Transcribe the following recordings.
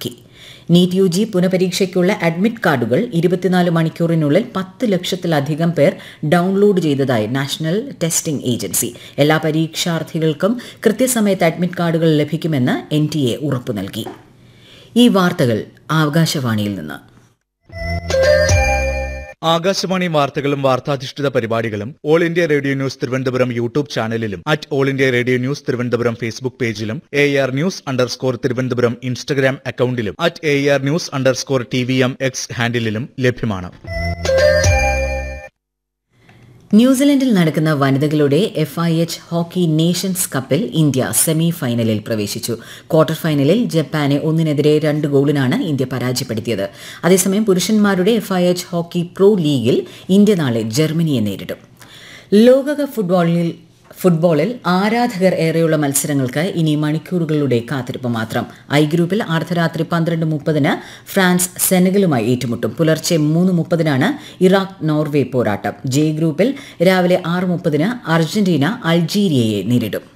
വ്യക്തമാക്കി NEET U G പുനഃപരീക്ഷയ്ക്കുള്ള admit കാർഡുകൾ ഇരുപത്തിനാല് മണിക്കൂറിനുള്ളിൽ പത്ത് ലക്ഷത്തിലധികം പേർ ഡൌൺലോഡ് ചെയ്തതായി നാഷണൽ ടെസ്റ്റിംഗ് ഏജൻസി എല്ലാ പരീക്ഷാർത്ഥികൾക്കും കൃത്യസമയത്ത് അഡ്മിറ്റ് കാർഡുകൾ ലഭിക്കുമെന്ന് എൻ ടി എ ഉറപ്പു നൽകി ഈ വാർത്തകൾ ആകാശവാണിയിൽ നിന്ന് ആകാശവാണി വാർത്തകളും വാർത്താധിഷ്ഠിത പരിപാടികളും All India Radio News Thiruvananthapuram YouTube ചാനലിലും at All India Radio News Thiruvananthapuram Facebook പേജിലും A R News underscore Thiruvananthapuram Instagram അക്കൌണ്ടിലും at A R News underscore T V M X ഹാൻഡിലും ലഭ്യമാണ് ന്യൂസിലൻഡിൽ നടക്കുന്ന വനിതകളുടെ F I H hockey Nations കപ്പിൽ ഇന്ത്യ സെമി ഫൈനലിൽ പ്രവേശിച്ചു ക്വാർട്ടർ ഫൈനലിൽ ജപ്പാനെ ഒന്നിനെതിരെ രണ്ട് ഗോളിനാണ് ഇന്ത്യ പരാജയപ്പെടുത്തിയത് അതേസമയം പുരുഷന്മാരുടെ F I H hockey pro ലീഗിൽ ഇന്ത്യ നാളെ ജർമ്മനിയെ നേരിടും ലോകകപ്പ് ഫുട്ബോളിൽ ഫുട്ബോളിൽ ആരാധകർ ഏറെയുള്ള മത്സരങ്ങൾക്ക് ഇനി മണിക്കൂറുകളുടെ കാത്തിരിപ്പ് മാത്രം ഐ ഗ്രൂപ്പിൽ അർദ്ധരാത്രി പന്ത്രണ്ട് മുപ്പതിന് ഫ്രാൻസ് സെനഗലുമായി ഏറ്റുമുട്ടും പുലർച്ചെ മൂന്ന് മുപ്പതിനാണ് ഇറാഖ് നോർവേ പോരാട്ടം ജെ ഗ്രൂപ്പിൽ രാവിലെ ആറ് മുപ്പതിന് അർജന്റീന അൾജീരിയയെ നേരിടും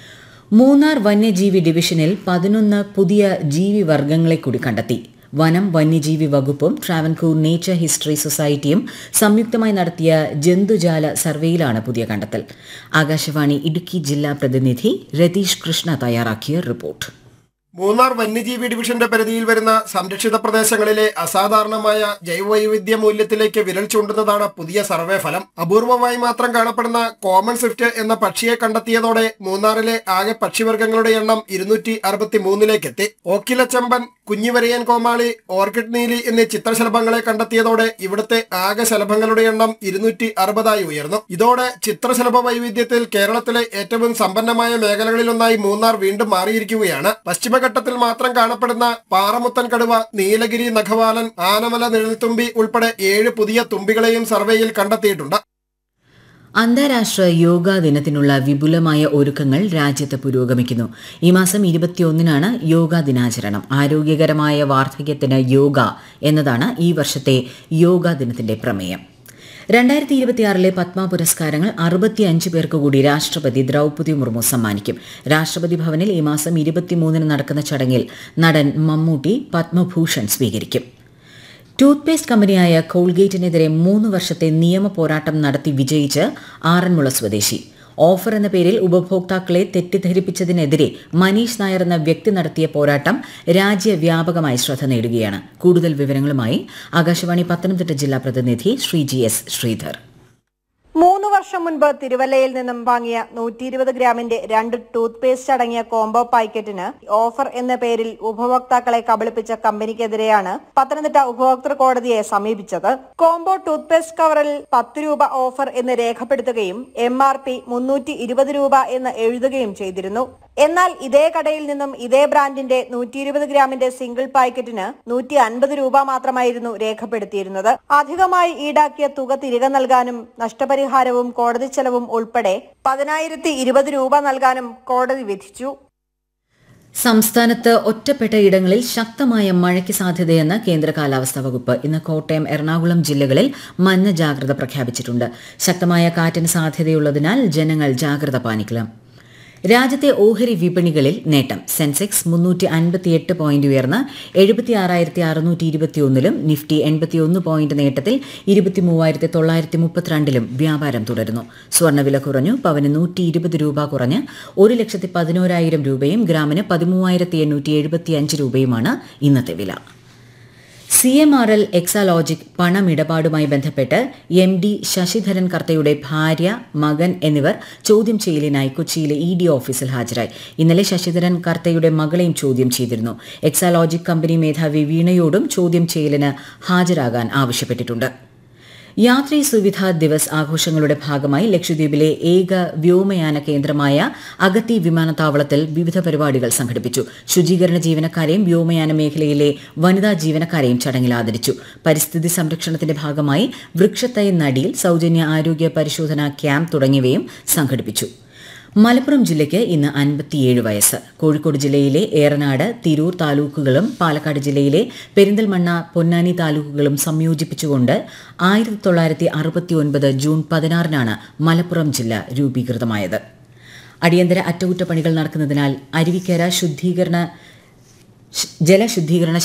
മൂന്നാർ വന്യജീവി ഡിവിഷനിൽ പതിനൊന്ന് പുതിയ ജീവി വർഗ്ഗങ്ങളെ കൂടി കണ്ടെത്തി വനം വന്യജീവി വകുപ്പും ട്രാവൻകൂർ നേച്ചർ ഹിസ്റ്ററി സൊസൈറ്റിയും സംയുക്തമായി നടത്തിയ ജന്തുജാല സർവേയിലാണ് പുതിയ കണ്ടെത്തൽ ആകാശവാണി ഇടുക്കി ജില്ലാ പ്രതിനിധി രതീഷ് കൃഷ്ണ തയ്യാറാക്കിയ റിപ്പോർട്ട് മൂന്നാർ വന്യജീവി ഡിവിഷന്റെ പരിധിയിൽ വരുന്ന സംരക്ഷിത പ്രദേശങ്ങളിലെ അസാധാരണമായ ജൈവവൈവിധ്യ മൂല്യത്തിലേക്ക് വിരൽ ചൂണ്ടുന്നതാണ് പുതിയ സർവേ ഫലം അപൂർവമായി മാത്രം കാണപ്പെടുന്ന കോമൺ സ്വിഫ്റ്റ് എന്ന പക്ഷിയെ കണ്ടെത്തിയതോടെ മൂന്നാറിലെ ആകെ പക്ഷിവർഗങ്ങളുടെ എണ്ണം ഇരുന്നൂറ്റി അറുപത്തി മൂന്നിലേക്ക് എത്തി ഓക്കിലച്ചമ്പൻ കുഞ്ഞിവരയൻ കോമാളി ഓർക്കിഡ് നീലി എന്നീ ചിത്രശലഭങ്ങളെ കണ്ടെത്തിയതോടെ ഇവിടുത്തെ ആകെ ശലഭങ്ങളുടെ എണ്ണം ഇരുന്നൂറ്റി അറുപതായി ഉയർന്നു ഇതോടെ ചിത്രശലഭ വൈവിധ്യത്തിൽ കേരളത്തിലെ ഏറ്റവും സമ്പന്നമായ മേഖലകളിലൊന്നായി മൂന്നാർ വീണ്ടും മാറിയിരിക്കുകയാണ് പശ്ചിമഘട്ടത്തിൽ മാത്രം കാണപ്പെടുന്ന പാറമുത്തൻ കടുവ നീലഗിരി നഖവാലൻ ആനമല നിഴൽത്തുമ്പി ഉൾപ്പെടെ ഏഴ് പുതിയ തുമ്പികളെയും സർവേയിൽ കണ്ടെത്തിയിട്ടുണ്ട് അന്താരാഷ്ട്ര യോഗാ ദിനത്തിനുള്ള വിപുലമായ ഒരുക്കങ്ങൾ രാജ്യത്ത് പുരോഗമിക്കുന്നു ഈ മാസം ഇരുപത്തിയൊന്നിനാണ് യോഗാ ദിനാചരണം ആരോഗ്യകരമായ വാർദ്ധക്യത്തിന് യോഗ എന്നതാണ് ഈ വർഷത്തെ യോഗാ ദിനത്തിന്റെ പ്രമേയം രണ്ടായിരത്തി ഇരുപത്തിയാറിലെ പത്മ പുരസ്കാരങ്ങൾ അറുപത്തിയഞ്ച് പേർക്ക് കൂടി രാഷ്ട്രപതി ദ്രൗപദി മുർമു സമ്മാനിക്കും രാഷ്ട്രപതി ഭവനിൽ ഈ മാസം ഇരുപത്തിമൂന്നിന് നടക്കുന്ന ചടങ്ങിൽ നടൻ മമ്മൂട്ടി പത്മഭൂഷൺ സ്വീകരിക്കും ടൂത്ത് പേസ്റ്റ് കമ്പനിയായ കോൾഗേറ്റിനെതിരെ മൂന്ന് വർഷത്തെ നിയമ പോരാട്ടം നടത്തി വിജയിച്ച് ആറന്മുള സ്വദേശി ഓഫർ എന്ന പേരിൽ ഉപഭോക്താക്കളെ തെറ്റിദ്ധരിപ്പിച്ചതിനെതിരെ മനീഷ് നായർ എന്ന വ്യക്തി നടത്തിയ പോരാട്ടം രാജ്യവ്യാപകമായി ശ്രദ്ധ നേടുകയാണ് കൂടുതൽ വിവരങ്ങളുമായി ആകാശവാണി പത്തനംതിട്ട ജില്ലാ പ്രതിനിധി ശ്രീ ജി എസ് ശ്രീധർ മൂന്ന് വർഷം മുൻപ് തിരുവല്ലയിൽ നിന്നും വാങ്ങിയ നൂറ്റി ഇരുപത് ഗ്രാമിന്റെ രണ്ട് ടൂത്ത് പേസ്റ്റ് അടങ്ങിയ കോംബോ പാക്കറ്റിന് ഓഫർ എന്ന പേരിൽ ഉപഭോക്താക്കളെ കബളിപ്പിച്ച കമ്പനിക്കെതിരെയാണ് പത്തനംതിട്ട ഉപഭോക്തൃ കോടതിയെ സമീപിച്ചത് കോംബോ ടൂത്ത് പേസ്റ്റ് കവറിൽ പത്ത് രൂപ ഓഫർ എന്ന് രേഖപ്പെടുത്തുകയും എം ആർ പി മുന്നൂറ്റി ഇരുപത് രൂപ എന്ന് എഴുതുകയും ചെയ്തിരുന്നു എന്നാൽ ഇതേ കടയിൽ നിന്നും ഇതേ ബ്രാൻഡിന്റെ നൂറ്റി ഇരുപത് ഗ്രാമിന്റെ സിംഗിൾ പാക്കറ്റിന് നൂറ്റി അൻപത് രൂപ മാത്രമായിരുന്നു രേഖപ്പെടുത്തിയിരുന്നത് അധികമായി ഈടാക്കിയ തുക തിരികെ നൽകാനും നഷ്ടപരിഹാരവും കോടതി ചെലവും ഉൾപ്പെടെ പതിനായിരത്തി ഇരുപത് രൂപ നൽകാനും കോടതി വിധിച്ചു സംസ്ഥാനത്ത് ഒറ്റപ്പെട്ട ഇടങ്ങളിൽ ശക്തമായ മഴയ്ക്ക് സാധ്യതയെന്ന് കേന്ദ്ര കാലാവസ്ഥാ വകുപ്പ് ഇന്ന് കോട്ടയം എറണാകുളം ജില്ലകളിൽ മഞ്ഞ ജാഗ്രത പ്രഖ്യാപിച്ചിട്ടുണ്ട് ശക്തമായ കാറ്റിന് സാധ്യതയുള്ളതിനാൽ ജനങ്ങൾ ജാഗ്രത പാലിക്കണം രാജ്യത്തെ ഓഹരി വിപണികളിൽ നേട്ടം സെൻസെക്സ് മുന്നൂറ്റി അൻപത്തിയെട്ട് പോയിന്റ് ഉയർന്ന് എഴുപത്തി ആറായിരത്തി അറുന്നൂറ്റി ഇരുപത്തിയൊന്നിലും നിഫ്റ്റി എൺപത്തിയൊന്ന് പോയിന്റ് നേട്ടത്തിൽ ഇരുപത്തി മൂവായിരത്തി തൊള്ളായിരത്തി മുപ്പത്തിരണ്ടിലും വ്യാപാരം തുടരുന്നു സ്വർണ്ണവില കുറഞ്ഞു പവന് നൂറ്റി ഇരുപത് രൂപ കുറഞ്ഞ് ഒരു ലക്ഷത്തി പതിനോരായിരം രൂപയും ഗ്രാമിന് പതിമൂവായിരത്തി എണ്ണൂറ്റി എഴുപത്തിയഞ്ച് രൂപയുമാണ് ഇന്നത്തെ വില C M R L Exalogic പണമിടപാടുമായി ബന്ധപ്പെട്ട് എം ഡി ശശിധരൻ കർത്തയുടെ ഭാര്യ മകൻ എന്നിവർ ചോദ്യം ചെയ്യലിനായി കൊച്ചിയിലെ ഇ ഡി ഓഫീസിൽ ഹാജരായി ഇന്നലെ ശശിധരൻ കർത്തയുടെ മകളെയും ചോദ്യം ചെയ്തിരുന്നു എക്സാലോജിക് കമ്പനി മേധാവി വീണയോടും ചോദ്യം ചെയ്യലിന് ഹാജരാകാൻ ആവശ്യപ്പെട്ടിട്ടുണ്ട് യാത്രീ സുവിധ ദിവസ് ആഘോഷങ്ങളുടെ ഭാഗമായി ലക്ഷദ്വീപിലെ ഏക വ്യോമയാന കേന്ദ്രമായ അഗത്തി വിമാനത്താവളത്തിൽ വിവിധ പരിപാടികൾ സംഘടിപ്പിച്ചു ശുചീകരണ ജീവനക്കാരെയും വ്യോമയാന മേഖലയിലെ വനിതാ ജീവനക്കാരെയും ചടങ്ങിൽ ആദരിച്ചു പരിസ്ഥിതി സംരക്ഷണത്തിന്റെ ഭാഗമായി വൃക്ഷത്തൈ നടിയിൽ സൌജന്യ ആരോഗ്യ പരിശോധനാ ക്യാമ്പ് തുടങ്ങിയവയും സംഘടിപ്പിച്ചു മലപ്പുറം ജില്ലയ്ക്ക് ഇന്ന് അൻപത്തിയേഴ് വയസ്സ് കോഴിക്കോട് ജില്ലയിലെ ഏറനാട് തിരൂർ താലൂക്കുകളും പാലക്കാട് ജില്ലയിലെ പെരിന്തൽമണ്ണ പൊന്നാനി താലൂക്കുകളും സംയോജിപ്പിച്ചുകൊണ്ട് ആയിരത്തി തൊള്ളായിരത്തി അറുപത്തി ഒൻപത് ജൂൺ പതിനാറിനാണ് മലപ്പുറം ജില്ല രൂപീകൃതമായത് അടിയന്തര അറ്റകുറ്റപ്പണികൾ നടക്കുന്നതിനാൽ അരുവിക്കര ശുദ്ധീകരണ ജലശുദ്ധീകരണ